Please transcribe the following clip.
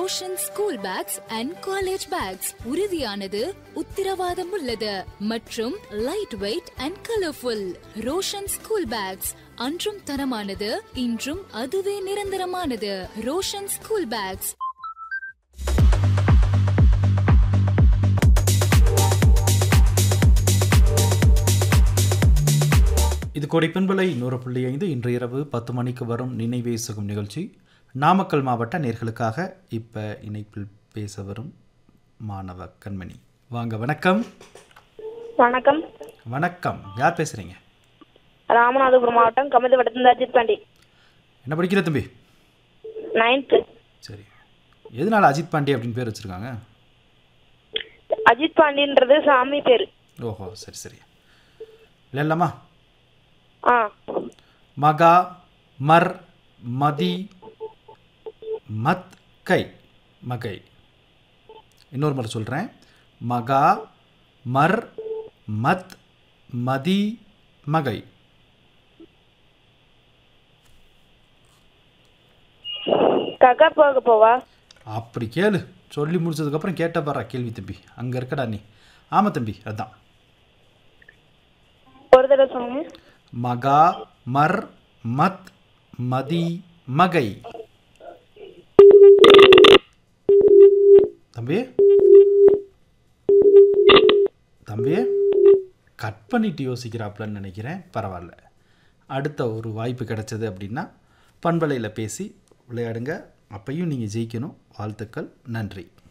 Roshan school bags and college bags உறுதியானது உத்தரவாதம் உள்ளது மற்றும் light weight and colourful Roshan school bags அன்றும் தரமானது இன்றும் அதுவே நிரந்தரமானது ரோஷன் ஸ்கூல் பேக்ஸ் இது கொடைப்பண்பலை நூறு புள்ளி ஐந்து இன்று இரவு பத்து மணிக்கு வரும் நினைவே சுகம் நிகழ்ச்சி நாமக்கல் மாவட்ட நேர்களுக்காக இப்போ இணைப்பில் பேச வரும் மாணவ கண்மணி வாங்க வணக்கம் வணக்கம் வணக்கம் யார் பேசுகிறீங்க ராமநாதபுரம் மாவட்டம் கமது வட்டத்திலிருந்து அஜித் பாண்டி என்ன படிக்கிற தம்பி நைன்த்து சரி எதனால் அஜித் பாண்டே அப்படின்னு பேர் வச்சுருக்காங்க அஜித் பாண்டின்றது சாமி பேர் ஓஹோ சரி சரி இல்லைல்லாமா ஆ மகா மர் மதி மத் கை மகை இன்னொரு முறை சொல்கிறேன் மகா மர் மத் மதி மகை கக்கா போக போவா அப்படி கேளு சொல்லி முடிச்சதுக்கப்புறம் கேட்ட பாரா கேள்வி தம்பி அங்கே இருக்கடா நீ ஆமாம் தம்பி அதான் ஒரு தடவை சொல்லுங்க மகா மர் மத் மதி மகை தம்பி தம்பி கட் பண்ணிட்டு யோசிக்கிறாப்புலன்னு நினைக்கிறேன் பரவாயில்ல அடுத்த ஒரு வாய்ப்பு கிடைச்சது அப்படின்னா பண்பலையில் பேசி விளையாடுங்க அப்பையும் நீங்கள் ஜெயிக்கணும் வாழ்த்துக்கள் நன்றி